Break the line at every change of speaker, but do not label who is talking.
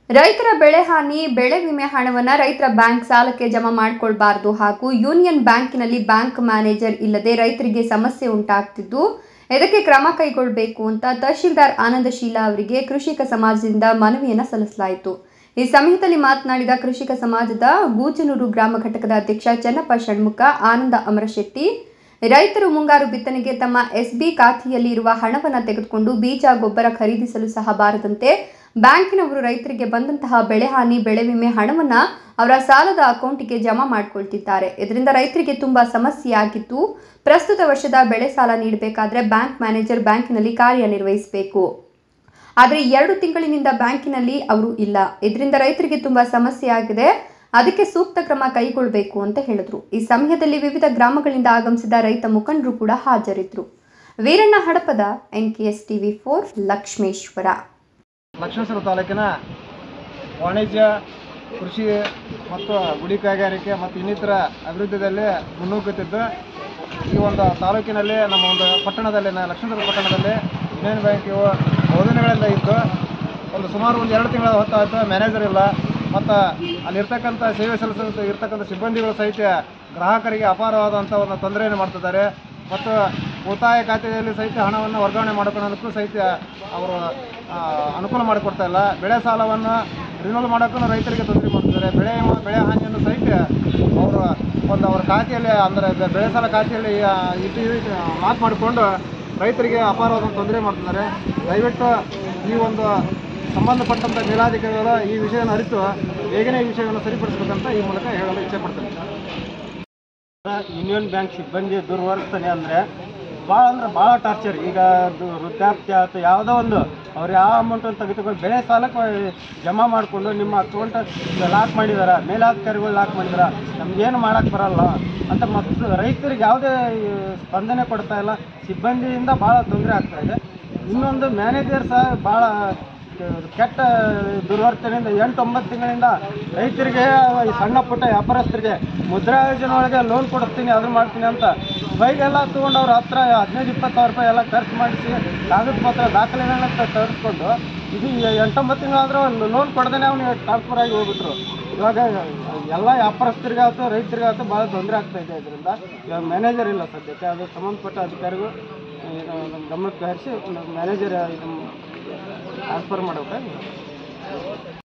ರೈತರ ಬೆಳೆ ಹಾನಿ ಬೆಳೆ ವಿಮೆ ಹಣವನ್ನು ರೈತರ ಬ್ಯಾಂಕ್ ಸಾಲಕ್ಕೆ ಜಮಾ ಮಾಡಿಕೊಳ್ಬಾರ್ದು ಹಾಗೂ ಯೂನಿಯನ್ ಬ್ಯಾಂಕಿನಲ್ಲಿ ಬ್ಯಾಂಕ್ ಮ್ಯಾನೇಜರ್ ಇಲ್ಲದೆ ರೈತರಿಗೆ ಸಮಸ್ಯೆ ಉಂಟಾಗ್ತಿದ್ದು ಇದಕ್ಕೆ ಕ್ರಮ ಕೈಗೊಳ್ಳಬೇಕು ಅಂತ ತಹಶೀಲ್ದಾರ್ ಆನಂದಶೀಲ ಅವರಿಗೆ ಕೃಷಿಕ ಸಮಾಜದಿಂದ ಮನವಿಯನ್ನು ಸಲ್ಲಿಸಲಾಯಿತು ಈ ಸಮಯದಲ್ಲಿ ಮಾತನಾಡಿದ ಕೃಷಿಕ ಸಮಾಜದ ಗೂಜನೂರು ಗ್ರಾಮ ಘಟಕದ ಅಧ್ಯಕ್ಷ ಚನ್ನಪ್ಪ ಷಣ್ಮುಖ ಆನಂದ ಅಮರಶೆಟ್ಟಿ ರೈತರು ಮುಂಗಾರು ಬಿತ್ತನೆಗೆ ತಮ್ಮ ಎಸ್ಬಿ ಖಾತೆಯಲ್ಲಿ ಇರುವ ಹಣವನ್ನು ತೆಗೆದುಕೊಂಡು ಬೀಜ ಗೊಬ್ಬರ ಖರೀದಿಸಲು ಸಹ ಬಾರದಂತೆ ಬ್ಯಾಂಕಿನವರು ರೈತರಿಗೆ ಬಂದಂತಹ ಬೆಳೆ ಹಾನಿ ಬೆಳೆ ವಿಮೆ ಹಣವನ್ನು ಅವರ ಸಾಲದ ಅಕೌಂಟಿಗೆ ಜಮಾ ಮಾಡಿಕೊಳ್ತಿದ್ದಾರೆ ಇದರಿಂದ ರೈತರಿಗೆ ತುಂಬ ಸಮಸ್ಯೆಯಾಗಿದ್ದು ಪ್ರಸ್ತುತ ವರ್ಷದ ಬೆಳೆ ಸಾಲ ನೀಡಬೇಕಾದ್ರೆ ಬ್ಯಾಂಕ್ ಮ್ಯಾನೇಜರ್ ಬ್ಯಾಂಕಿನಲ್ಲಿ ಕಾರ್ಯನಿರ್ವಹಿಸಬೇಕು ಆದರೆ ಎರಡು ತಿಂಗಳಿನಿಂದ ಬ್ಯಾಂಕಿನಲ್ಲಿ ಅವರು ಇಲ್ಲ ಇದರಿಂದ ರೈತರಿಗೆ ತುಂಬ ಸಮಸ್ಯೆ ಆಗಿದೆ ಅದಕ್ಕೆ ಸೂಕ್ತ ಕ್ರಮ ಕೈಗೊಳ್ಳಬೇಕು ಅಂತ ಹೇಳಿದ್ರು ಈ ಸಮಯದಲ್ಲಿ ವಿವಿಧ ಗ್ರಾಮಗಳಿಂದ ಆಗಮಿಸಿದ ರೈತ ಮುಖಂಡರು ಕೂಡ ಹಾಜರಿದ್ದರು Veeranna Hadapada N K S TV four Lakshmeshwar
Lakshmeshwar ತಾಲೂಕಿನ ವಾಣಿಜ್ಯ ಕೃಷಿ ಮತ್ತು ಗುಡಿ ಕೈಗಾರಿಕೆ ಮತ್ತು ಇನ್ನಿತರ ಅಭಿವೃದ್ಧಿಯಲ್ಲಿ ಮುನ್ನುಗ್ಗುತ್ತಿದ್ದು ಈ ಒಂದು ತಾಲೂಕಿನಲ್ಲಿ ನಮ್ಮ ಒಂದು ಪಟ್ಟಣದಲ್ಲಿ ನ- ಲಕ್ಷ್ಮೇಶ್ವರ ಪಟ್ಟಣದಲ್ಲಿ ಯೂನಿಯನ್ ಬ್ಯಾಂಕ್ ಇವು ಬಹುದಿನಗಳಿಂದ ಇದ್ದು ಒಂದು ಸುಮಾರು ಒಂದು ಎರಡು ತಿಂಗಳ ಹೊತ್ತಾಯಿತು ಮ್ಯಾನೇಜರ್ ಇಲ್ಲ ಮತ್ತು ಅಲ್ಲಿರ್ತಕ್ಕಂಥ ಸೇವೆ ಸಲ್ಲಿಸ ಇರ್ತಕ್ಕಂಥ ಸಿಬ್ಬಂದಿಗಳು ಸಹಿತ ಗ್ರಾಹಕರಿಗೆ ಅಪಾರವಾದಂಥ ಒಂದು ತೊಂದರೆಯನ್ನು ಮಾಡ್ತಿದ್ದಾರೆ ಮತ್ತು ಉಳಿತಾಯ ಖಾತೆಯಲ್ಲಿ ಸಹಿತ ಹಣವನ್ನು ವರ್ಗಾವಣೆ ಮಾಡ್ಕೊಳ್ಳೋದಕ್ಕೂ ಸಹಿತ ಅವರು ಆ, ಅನುಕೂಲ ಮಾಡಿಕೊಡ್ತಾ ಇಲ್ಲ ಬೆಳೆ ಸಾಲವನ್ನು ರಿನ್ಯೂವಲ್ ಮಾಡೋಕ್ಕೂ ರೈತರಿಗೆ ತೊಂದರೆ ಮಾಡ್ತಿದ್ದಾರೆ ಬೆಳೆ ಬೆಳೆ ಹಾನಿಯನ್ನು ಸಹಿತ ಅವರು ಒಂದು ಅವರ ಖಾತೆಯಲ್ಲಿ ಅಂದರೆ ಬೆ- ಬೆಳೆ ಸಾಲ ಖಾತೆಯಲ್ಲಿ ಆ, ಇಟ್ಟು ಇಟ್ಟು ಮಾತು ಮಾಡಿಕೊಂಡು ರೈತರಿಗೆ ಅಪಾರವಾದ ತೊಂದರೆ ಮಾಡ್ತಿದ್ದಾರೆ ದಯವಿಟ್ಟು ಈ ಒಂದು ಸಂಬಂಧಪಟ್ಟಂಥ ಮೇಲಾಧಿಕಾರಿಗಳು ಈ ವಿಷಯವನ್ನು ಅರಿತು ಬೇಗನೆ ಈ ವಿಷಯವನ್ನು ಸರಿಪಡಿಸಬೇಕಂತ ಈ ಮೂಲಕ ಹೇಳಲು ಇಚ್ಛೆ ಪಡ್ತೇನೆ
ಯೂನಿಯನ್ ಬ್ಯಾಂಕ್ ಸಿಬ್ಬಂದಿ ದುರ್ವರ್ತನೆ ಅಂದರೆ ಭಾಳ ಅಂದ್ರೆ ಭಾಳ ಟಾರ್ಚರ್ ಈಗ ಅದು ವೃದ್ಧಾಪ್ಯ ಅಥವಾ ಯಾವುದೋ ಒಂದು ಅವ್ರು ಯಾವ ಅಮೌಂಟನ್ನು ತೆಗೆದುಕೊಂಡು ಬೆಳೆ ಸಾಲಕ್ಕೆ ಜಮಾ ಮಾಡಿಕೊಂಡು ನಿಮ್ಮ ಅಕೌಂಟ್ ಲಾಕ್ ಮಾಡಿದಾರ ಮೇಲಾಧಿಕಾರಿಗಳು ಲಾಕ್ ಮಾಡಿದಾರ ನಮ್ಗೇನು ಮಾಡೋಕ್ಕೆ ಬರಲ್ಲ ಅಂತ ಮತ್ತು ರೈತರಿಗೆ ಯಾವುದೇ ಈ, ಸ್ಪಂದನೆ ಕೊಡ್ತಾ ಇಲ್ಲ ಸಿಬ್ಬಂದಿಯಿಂದ ಭಾಳ ತೊಂದರೆ ಆಗ್ತಾ ಇದೆ ಇನ್ನೊಂದು ಮ್ಯಾನೇಜರ್ ಸಹ ಭಾಳ ಕೆಟ್ಟ ದುರ್ವರ್ತನೆಯಿಂದ ಎಂಟು ಒಂಬತ್ತು ತಿಂಗಳಿಂದ ರೈತರಿಗೆ ಈ ಸಣ್ಣ ಪುಟ್ಟ ವ್ಯಾಪಾರಸ್ಥರಿಗೆ ಮುದ್ರಾ ಯೋಜನೆ ಒಳಗೆ ಲೋನ್ ಕೊಡಿಸ್ತೀನಿ ಅದನ್ನ ಮಾಡ್ತೀನಿ ಅಂತ ಬೈಗೆಲ್ಲ ತೊಗೊಂಡು ಅವ್ರ ಹತ್ರ ಹದಿನೈದು ಇಪ್ಪತ್ತು ಸಾವಿರ ರೂಪಾಯಿ ಎಲ್ಲ ಖರ್ಚು ಮಾಡಿಸಿ ಕಾಗದ ಪತ್ರ ದಾಖಲೆಗಳನ್ನ ತ- ತರಿಸ್ಕೊಂಡು ಇದು ಈ ಎಂಟೊಂಬತ್ತು ತಿಂಗಳಾದರೂ ಲೋನ್ ಕೊಡದೇನೆ ಅವ್ನಿಗೆ ಟ್ರಾನ್ಸ್ಫರ್ ಆಗಿ ಹೋಗ್ಬಿಟ್ರು ಇವಾಗ ಎಲ್ಲ ವ್ಯಾಪಾರಸ್ಥರಿಗಾಯ್ತು ರೈತರಿಗಾಯ್ತು ಭಾಳ ತೊಂದರೆ ಆಗ್ತಾ ಇದೆ ಇದರಿಂದ ಇವಾಗ ಮ್ಯಾನೇಜರ್ ಇಲ್ಲ ಸದ್ಯಕ್ಕೆ ಅದು ಸಂಬಂಧಪಟ್ಟ ಅಧಿಕಾರಿಗಳು ಇದು ನಮ್ಮ ಗಮನಕ್ಕೆ ಹರಿಸಿ ಮ್ಯಾನೇಜರ್ ಇದನ್ನು ಟ್ರಾನ್ಸ್ಫರ್ ಮಾಡಬೇಕಾಗಿ